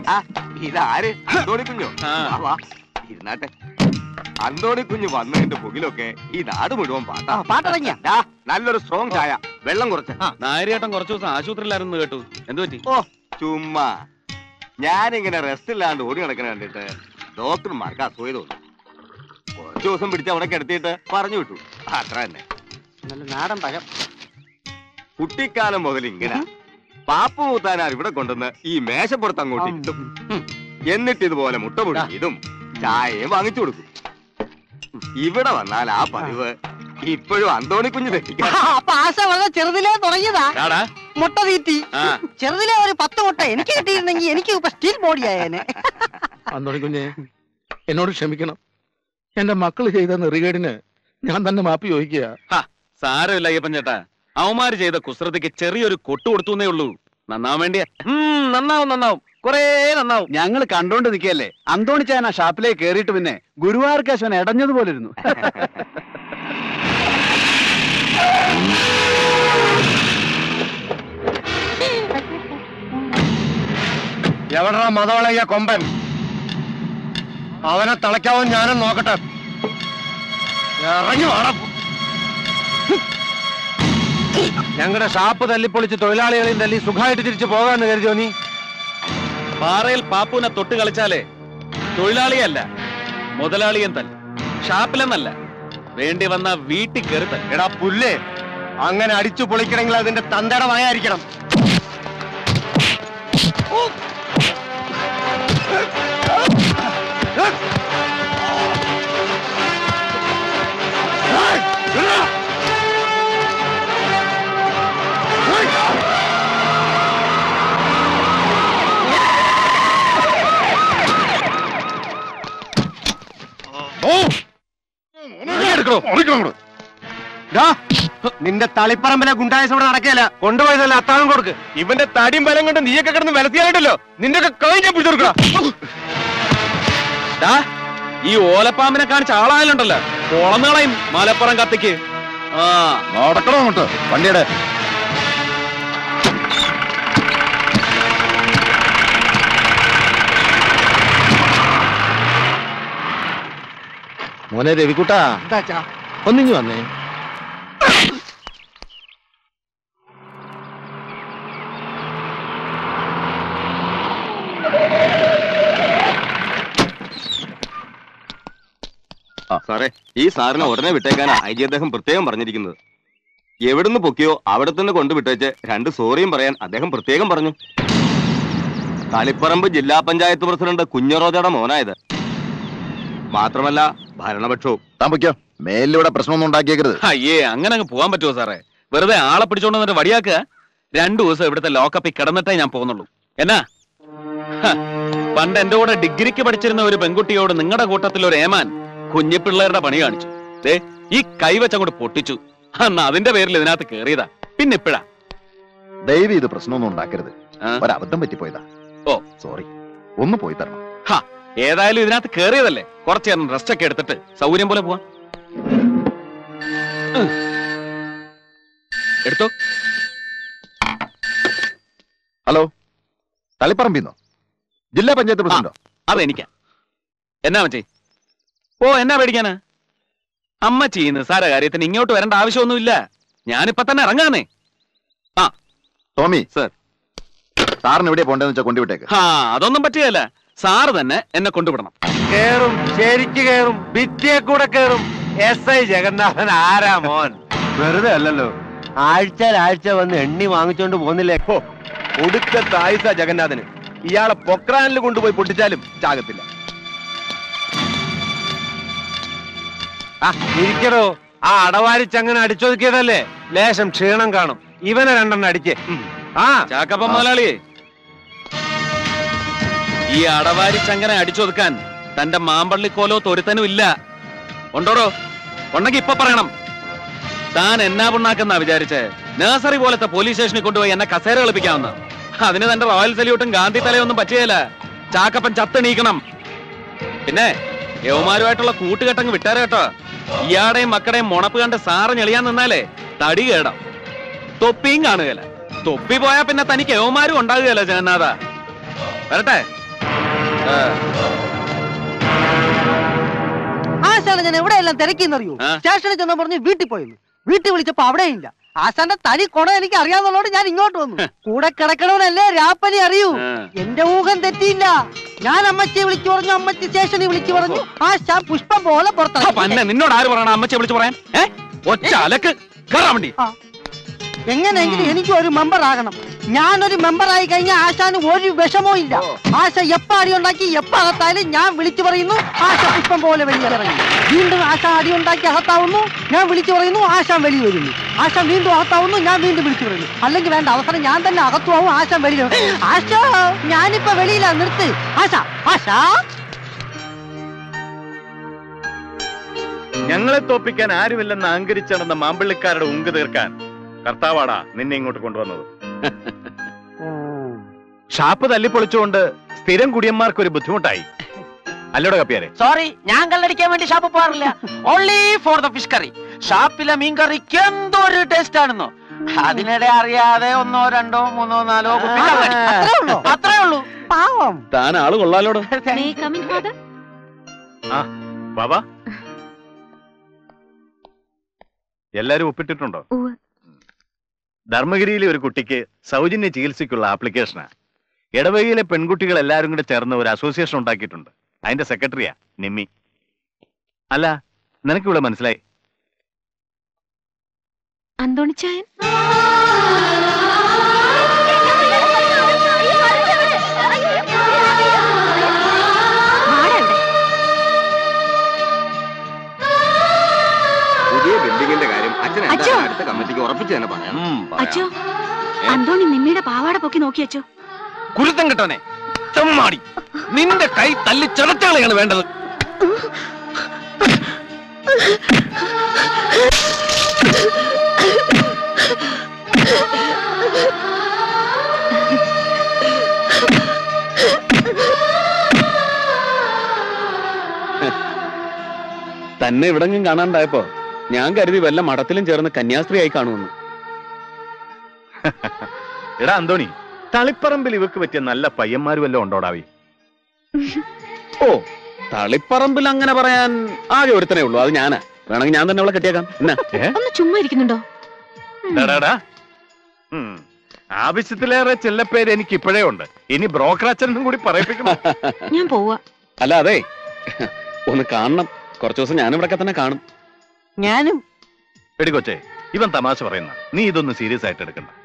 ആ ഇതാര് അന്തോണി കുഞ്ഞോ ആ. വാ, വാ ഇരുന്നാട്ടെ അന്തോണി കുഞ്ഞ് വന്നതിന്റെ പുകിലൊക്കെ ഈ നാട് മുഴുവൻ പാട്ടാ പാട്ടിറങ്ങിയ ദാ, നല്ലൊരു സ്ട്രോങ് ചായ വെള്ളം കുറച്ച് നായരിയേട്ടൻ കുറച്ചു ദിവസം ആശുപത്രിയിലായിരുന്നു കേട്ടു എന്തു പറ്റി ഓ ചുമ്മാ ഞാനിങ്ങനെ റെസ്റ്റ് ഇല്ലാണ്ട് ഓടി നടക്കണ കണ്ടിട്ട് ഡോക്ടർമാർക്ക് അസൂയ തോന്നി കുറച്ചു ദിവസം പിടിച്ച് അവിടെ കിടത്തിയിട്ട് പറഞ്ഞു വിട്ടു അത്ര തന്നെ നല്ല നാടൻ പഴം കുട്ടിക്കാലം മുതൽ ഇങ്ങനെ പാപ്പു മൂത്താനാർ ഇവിടെ കൊണ്ടുവന്ന് ഈ മേശപ്പുറത്ത് അങ്ങോട്ട് ഇട്ടും എന്നിട്ട് ഇതുപോലെ മുട്ട മുഴുകിയതും ചായയും വാങ്ങിച്ചു കൊടുക്കും ഇവിടെ വന്നാൽ ആ പതിവ് ഇപ്പോഴും അന്തോണി കുഞ്ഞ് തെറ്റിക്കാം അപ്പൊ ആശ വളരെ ചെറുതിലേ തുടങ്ങിയതാ ആടാ മുട്ട തീറ്റി ആ ചെറുതിലെ ഒരു പത്ത് മുട്ട എനിക്ക് കിട്ടിയിരുന്നെങ്കിൽ എനിക്ക് ഇപ്പൊ സ്റ്റീൽ ബോഡി ആയേനെ അന്തോണി കുഞ്ഞെ എന്നോട് ക്ഷമിക്കണം എന്റെ മക്കള് ചെയ്ത നെറികേടിന് ഞാൻ തന്നെ മാപ്പി ചോദിക്കുക ഹ, സാരമില്ല അയ്യപ്പൻ ചേട്ടാ അവന്മാര് ചെയ്ത കുസൃതിക്ക് ചെറിയൊരു കൊട്ടു കൊടുത്തുന്നേ ഉള്ളൂ നന്നാവാൻ വേണ്ടിയാ ഉം, നന്നാവും നന്നാവും കൊറേ നന്നാവും ഞങ്ങൾ കണ്ടോണ്ട് നിൽക്കല്ലേ അന്തോണിച്ചാൻ ആ ഷാപ്പിലേക്ക് കേറിയിട്ട് പിന്നെ ഗുരുവായൂർ കേശവൻ ഇടഞ്ഞതുപോലെ ഇരുന്നു എവിടാ മതവളയ്യ കൊമ്പൻ അവനെ തളയ്ക്കാവോ ഞാനും നോക്കട്ടെ ഇറങ്ങി വാടാ ഞങ്ങളുടെ ഷാപ്പ് തല്ലിപ്പൊളിച്ച് തൊഴിലാളികളെയും തല്ലി സുഖമായിട്ട് തിരിച്ചു പോകാന്ന് കരുതിയോ നീ പാറയിൽ പാപ്പുവിനെ തൊട്ട് കളിച്ചാലേ തൊഴിലാളിയല്ല മുതലാളിയും തല്ല ഷാപ്പിലെന്നല്ല വേണ്ടി വന്ന വീട്ടിൽ കയറി തല്ല എടാ പുല്ലേ അങ്ങനെ അടിച്ചു പൊളിക്കണമെങ്കിൽ അതിന്റെ തന്തയുടെ മയായിരിക്കണം ഡാ, നിന്റെ തളിപ്പറമ്പിലെ ഗുണ്ടായസം ഇവിടെ നടക്കുകയല്ല കൊണ്ടുപോയതല്ല അത്താഴം കൊടുക്ക് ഇവന്റെ തടിയും ബലം കൊണ്ട് നീയൊക്കെ കിടന്ന് വിലത്തിയായിട്ടല്ലോ നിന്റെ ഒക്കെ കഴിഞ്ഞ പിടിച്ചെടുക്കടാ ദാ, ഈ ഓലപ്പാമ്പിനെ കാണിച്ച ആളായാലുണ്ടല്ലോ പൊളന്നുകളയും മലപ്പുറം കത്തിക്ക് ആ നടക്കണോ അങ്ങോട്ട് വണ്ടിയുടെ മോനെ രവിക്കുട്ടാ ഒന്നിങ്ങി വന്നേ സാറേ ഈ സാറിനെ ഉടനെ വിട്ടേക്കാനാ ഐ ജി അദ്ദേഹം പ്രത്യേകം പറഞ്ഞിരിക്കുന്നത് എവിടുന്ന് പൊക്കിയോ അവിടെ തന്നെ കൊണ്ടുവിട്ടേച്ച് രണ്ട് സോറിയും പറയാൻ അദ്ദേഹം പ്രത്യേകം പറഞ്ഞു തളിപ്പറമ്പ് ജില്ലാ പഞ്ചായത്ത് പ്രസിഡന്റ് കുഞ്ഞറോജയുടെ മോനായത് മാത്രമല്ല ഭരണപക്ഷവും താൻ പൊയ്ക്കോ മേലിലൂടെ പ്രശ്നമൊന്നും ഉണ്ടാക്കിയേക്കരുത് അയ്യേ അങ്ങനെ അങ്ങ് പോകാൻ പറ്റുമോ സാറേ വെറുതെ ആളെ പിടിച്ചോണ്ട് വന്നിട്ട് വടിയാക്കുക രണ്ടു ദിവസം ഇവിടുത്തെ ലോക്കപ്പിൽ കിടന്നിട്ടേ ഞാൻ പോകുന്നുള്ളൂ എന്നാ ഹ, പണ്ട് എന്റെ കൂടെ ഡിഗ്രിക്ക് പഠിച്ചിരുന്ന ഒരു പെൺകുട്ടിയോട് നിങ്ങളുടെ കൂട്ടത്തിൽ ഒരു ഏമാൻ കുഞ്ഞിപ്പിള്ളേരുടെ പണി കാണിച്ചു ദേ ഈ കൈവച്ച് അങ്ങോട്ട് പൊട്ടിച്ചു അന്ന് അതിന്റെ പേരിൽ ഇതിനകത്ത് കേറിയതാ പിന്നെ ഇപ്പഴാ ദയവ് ഇത് പ്രശ്നമൊന്നും ഉണ്ടാക്കരുത് ആ. ഒരബദ്ധം പറ്റിപ്പോയതാ ഓ. സോറി ഒന്ന് പോയി തരണം ഏതായാലും ഇതിനകത്ത് കേറിയതല്ലേ കുറച്ചു നേരം റെസ്റ്റ് ഒക്കെ എടുത്തിട്ട് സൗകര്യം പോലെ പോവാം ഉം. എടുത്തോ ഹലോ തളിപ്പറമ്പിന്നോ ജില്ലാ പഞ്ചായത്ത് പ്രസിഡന്റോ അതെനിക്കാ എന്നാ മച്ചേ ഓ എന്നാ പേടിക്കാന് അമ്മച്ചി നിസ്സാര കാര്യത്തിന് ഇങ്ങോട്ട് വരേണ്ട ആവശ്യമൊന്നുമില്ല ഞാനിപ്പൊ തന്നെ ഇറങ്ങാന്നേ ടോമി സർ. സാറിന് എവിടെയാ പോണ്ടെന്ന് വെച്ചാൽ കൊണ്ടുവിട്ടേക്ക് ആ അതൊന്നും പറ്റുകയല്ല സാറ് തന്നെ എന്നെ കൊണ്ടുവിടണം കേറും ശരിക്ക് കേറും ഭിത്തിയെ കൂടെ കേറും എസ് ഐ ജഗന്നാഥൻ ആരാ മോൻ വെറുതെ അല്ലല്ലോ ആഴ്ച ആഴ്ച വന്ന് എണ്ണി വാങ്ങിച്ചോണ്ട് പോന്നില്ലേ ഹോ, ഒടുക്കത്തെ ആയുസ ജഗന്നാഥന് ഇയാളെ പൊക്രാനിൽ കൊണ്ടുപോയി പൊട്ടിച്ചാലും ചാകത്തില്ല ആ ഇരിക്കടോ ആ അടവാരിച്ചങ്ങനെ അടിച്ചൊതുക്കിയതല്ലേ ലേശം ക്ഷീണം കാണും ഇവനെ രണ്ടെണ്ണം അടിക്കേ ആ ചാക്കപ്പ മുതലാളിയെ ഈ അടവാരി ചങ്കനെ അടിച്ചൊതുക്കാൻ തന്റെ മാമ്പള്ളിക്കോലോ തൊരുത്തനും ഇല്ല ഉണ്ടോടോ ഉണ്ടെങ്കി ഇപ്പൊ പറയണം താൻ എന്നാ പുണ്ണാക്കെന്നാ വിചാരിച്ചേ നഴ്സറി പോലത്തെ പോലീസ് സ്റ്റേഷനിൽ കൊണ്ടുപോയി എന്നെ കസേര കളിപ്പിക്കാവുന്ന അതിന് തന്റെ റോയൽ സല്യൂട്ടും ഗാന്ധി തലയൊന്നും പറ്റുകയില്ല ചാക്കപ്പൻ ചത്തെണീക്കണം പിന്നെ യവമാരുമായിട്ടുള്ള കൂട്ടുകെട്ടങ്ങ് വിട്ടാരോ കേട്ടോ ഇയാടെയും മക്കടെയും മുണപ്പ് കണ്ട് സാറ് ഞെളിയാൻ നിന്നാലേ തടി കേടാം തൊപ്പിയും കാണുകയില്ല തൊപ്പി പോയാ പിന്നെ തനിക്ക് യവമാരും ഉണ്ടാകുകയല്ല ജഗന്നാഥ വരട്ടെ ആ, ആശാനെ ഞാൻ എവിടെയെല്ലാം തിരക്കിന്നറിയോ ആ. സ്റ്റേഷനിൽ ചെന്ന് പറഞ്ഞ് വീട്ടിൽ പോയെന്ന് വീട്ടിൽ വിളിച്ചപ്പോ അവിടെ ഇല്ല ആശാന്റെ തനി കൊണ എനിക്ക് അറിയാവുന്നതോട് ഞാൻ ഇങ്ങോട്ട് വന്നു കൂടെ കിടക്കണവനല്ലേ രാപ്പനി അറിയൂ ആ. എന്റെ ഊഹം തെറ്റിയില്ല ഞാൻ അമ്മച്ചിയെ വിളിച്ചു പറഞ്ഞു അമ്മച്ചി സ്റ്റേഷനിൽ വിളിച്ചു പറഞ്ഞു ആശാ പുഷ്പം പോലെ ആ, പുറത്തു പന്നെ നിന്നോട് ആര് പറയണം അമ്മച്ചെ വിളിച്ചു പറയാൻ ഏ ഒറ്റ അലക്ക് കയറാൻ വേണ്ടി എങ്ങനെയെങ്കിലും എനിക്ക് ഒരു മെമ്പർ ആകണം ഞാനൊരു മെമ്പർ ആയി കഴിഞ്ഞാൽ ആശാന് ഒരു വിഷമവും ഇല്ല ആശ എപ്പ അടി ഉണ്ടാക്കി എപ്പ അകത്തായാലും ഞാൻ വിളിച്ചു പറയുന്നു ആശ പുഷ്പം പോലെ വെളിയിറങ്ങി വീണ്ടും ആശ അടി ഉണ്ടാക്കി അകത്താവുന്നു ഞാൻ വിളിച്ചു പറയുന്നു ആശാൻ വെളി വരുന്നു ആശാൻ വീണ്ടും അകത്താവുന്നു ഞാൻ വീണ്ടും വിളിച്ചു പറയുന്നു അല്ലെങ്കിൽ വേണ്ട അവസരം ഞാൻ തന്നെ അകത്തുവാവും ആശാൻ വെളിയിൽ വരും. ആശ ഞാനിപ്പോ വെളിയിലാ നിർത്ത് ആശ ആശ ഞങ്ങളെ തോപ്പിക്കാൻ ആരുമില്ലെന്ന് അഹങ്കരിച്ചടന്ന മാമ്പിള്ളിക്കാരുടെ ഉങ്ക് തീർക്കാൻ കർത്താവാടാ നിന്നെ ഇങ്ങോട്ട് കൊണ്ടുവന്നത് ഷാപ്പ് തല്ലിപ്പൊളിച്ചുകൊണ്ട് സ്ഥിരം കുടിയന്മാർക്ക് ഒരു ബുദ്ധിമുട്ടായി അല്ലോടെ കപ്പിയാരെ സോറി ഞാൻ കല്ലടിക്കാൻ വേണ്ടി ഷാപ്പ് പോകാറില്ല only for the fish curry ഷാപ്പിലെ മീൻ കറിക്ക് എന്തോ ഒരു ടേസ്റ്റ് ആണെന്നോ അതിനിടെ അറിയാതെ ഒന്നോ രണ്ടോ മൂന്നോ നാലോ കുപ്പി കള്ളടി. അത്രേ ഉള്ളൂ അത്രേ ഉള്ളൂ പാവം താൻ ആള് കൊള്ളാലോടോ ബാബാ എല്ലാരും ഒപ്പിട്ടിട്ടുണ്ടോ ധർമ്മഗിരിയിലെ ഒരു കുട്ടിക്ക് സൗജന്യ ചികിത്സയ്ക്കുള്ള ആപ്ലിക്കേഷനാ ഇടവകയിലെ പെൺകുട്ടികൾ എല്ലാവരും കൂടെ ചേർന്ന് ഒരു അസോസിയേഷൻ ഉണ്ടാക്കിയിട്ടുണ്ട് അതിന്റെ സെക്രട്ടറിയാ നിമ്മി അല്ല നിനക്കിവിടെ മനസ്സിലായി അന്തോണിച്ചായൻ പുതിയ ബിൽഡിങ്ങിന്റെ കാര്യം അച്ഛൻ അച്ഛോ. എന്തായാലും അടുത്ത കമ്മിറ്റിക്ക് ഉറപ്പിച്ച് തന്നെ പറയാം ഉം, പറയാം. അച്ചോ അന്തോണി നിമ്മിയുടെ പാവാട പൊക്കി നോക്കി അച്ചോ കുരുത്തം കെട്ടവനെ ചെമ്മാടി നിന്റെ കൈ തല്ലി ചെറുത്തുകളെയാണ് വേണ്ടത് തന്നെ ഇവിടെങ്ങും കാണാണ്ടായപ്പോ ഞാൻ കരുതി വല്ല മഠത്തിലും ചേർന്ന് കന്യാസ്ത്രീയായി കാണുമെന്ന് എടാ അന്തോണി തളിപ്പറമ്പിൽ ഇവക്ക് പറ്റിയ നല്ല പയ്യന്മാര് വല്ലതും ഉണ്ടോടാവി ഓ തളിപ്പറമ്പിൽ അങ്ങനെ പറയാൻ ആകെ ഒരുത്തനേ ഉള്ളൂ അത് ഞാനാ വേണമെങ്കിൽ ഞാൻ തന്നെ അവളെ കെട്ടിയേക്കാം എന്നാ ഒന്ന് ചുമ്മാ ഇരിക്കുന്നുണ്ടോ ഡാടാ. ഉം. ആവശ്യത്തിലേറെ ചെല്ലപ്പേര് എനിക്ക് ഇപ്പോഴേ ഉണ്ട് ഇനി ബ്രോക്കർ അച്ഛനും കൂടി പറയിപ്പിക്കണം ഞാൻ പോവാ അല്ല അതെ ഒന്ന് കാണണം കുറച്ചു ദിവസം ഞാൻ ഇവിടെ തന്നെ കാണും ഞാനും എടി കൊച്ചേ ഇവൻ തമാശ പറയുന്ന നീ ഇതൊന്നും സീരിയസ് ആയിട്ട് എടുക്കണ്ട